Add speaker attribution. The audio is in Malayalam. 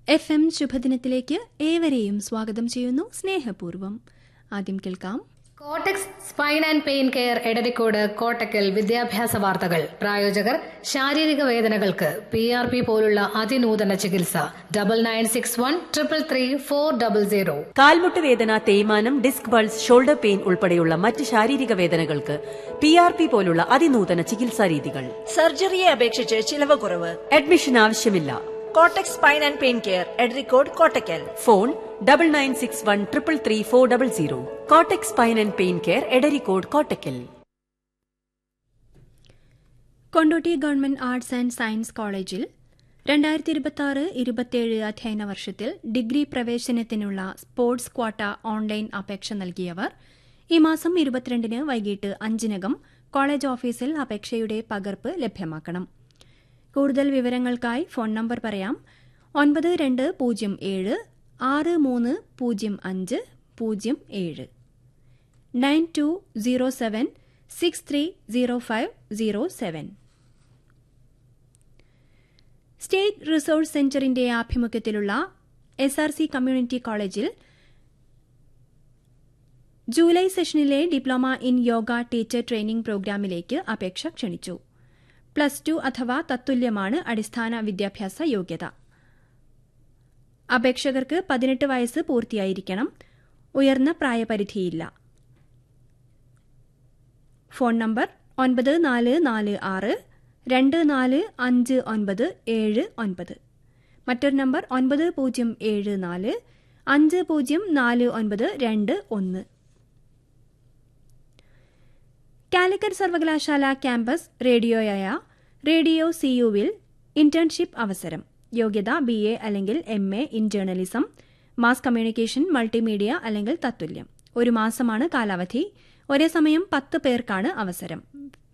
Speaker 1: എഫ് എം ശുഭദിനത്തിലേക്ക് ഏവരെയും സ്വാഗതം ചെയ്യുന്നു സ്നേഹപൂർവ്വം ആദ്യം കേൾക്കാം
Speaker 2: Kottax spine and pain care Edarikode Kottakkal വിദ്യാഭ്യാസ വാർത്തകൾ പ്രായോജകർ ശാരീരിക വേദനകൾക്ക് പി ആർ പി പോലുള്ള അതിനൂതന ചികിത്സ double nine six one triple three four double zero
Speaker 3: കാൽമുട്ട് വേദന തേയ്മാനം ഡിസ്ക് ബൾസ് ഷോൾഡർ പെയിൻ ഉൾപ്പെടെയുള്ള മറ്റ് ശാരീരിക വേദനകൾക്ക് പി ആർ പി പോലുള്ള അതിനൂതന ചികിത്സാ രീതികൾ
Speaker 4: സർജറിയെ അപേക്ഷിച്ച് ചിലവ് കുറവ്
Speaker 3: അഡ്മിഷൻ ആവശ്യമില്ല
Speaker 4: Kottax spine and pain care Edarikode Kottakkal
Speaker 3: phone double nine six one triple three four double zero Kottax spine and pain care Edarikode Kottakkal
Speaker 1: Kondotty government arts and science കോളേജിൽ രണ്ടായിരത്തി ഇരുപത്തി ആറ് ഇരുപത്തിയേഴ് അധ്യയന വർഷത്തിൽ ഡിഗ്രി പ്രവേശനത്തിനുള്ള സ്പോർട്സ് ക്വാട്ട ഓൺലൈൻ അപേക്ഷ നൽകിയവർ ഈ മാസം ഇരുപത്തിരണ്ടിന് വൈകിട്ട് അഞ്ചിനകം കോളേജ് ഓഫീസിൽ അപേക്ഷയുടെ പകർപ്പ് ലഭ്യമാക്കണം കൂടുതൽ വിവരങ്ങൾക്കായി ഫോൺ നമ്പർ പറയാം ഒൻപത് രണ്ട് പൂജ്യം ഏഴ് ആറ് മൂന്ന് പൂജ്യം അഞ്ച് പൂജ്യം ഏഴ് nine two zero seven six three zero five zero seven state resource സെന്ററിന്റെ ആഭിമുഖ്യത്തിലുള്ള എസ് ആർ സി കമ്മ്യൂണിറ്റി കോളേജിൽ ജൂലൈ സെഷനിലെ diploma in yoga teacher training പ്രോഗ്രാമിലേക്ക് അപേക്ഷ ക്ഷണിച്ചു പ്ലസ് ടു അഥവാ തത്തുല്യമാണ് അടിസ്ഥാന വിദ്യാഭ്യാസ യോഗ്യത അപേക്ഷകർക്ക് പതിനെട്ട് വയസ്സ് പൂർത്തിയായിരിക്കണം ഉയർന്ന പ്രായപരിധിയില്ല ഫോൺ നമ്പർ ഒൻപത് നാല് നാല് ആറ് രണ്ട് നാല് അഞ്ച് ഒൻപത് ഏഴ് ഒൻപത് മറ്റൊരു നമ്പർ ഒൻപത് പൂജ്യം ഏഴ് നാല് അഞ്ച് പൂജ്യം നാല് ഒൻപത് രണ്ട് ഒന്ന് കാലിക്കറ്റ് സർവകലാശാല ക്യാമ്പസ് റേഡിയോയായ റേഡിയോ സിയുവിൽ ഇന്റേൺഷിപ്പ് അവസരം യോഗ്യത ബി എ അല്ലെങ്കിൽ M A in journalism mass communication multimedia അല്ലെങ്കിൽ തത്തുല്യം ഒരു മാസമാണ് കാലാവധി ഒരേ സമയം പത്ത് പേർക്കാണ് അവസരം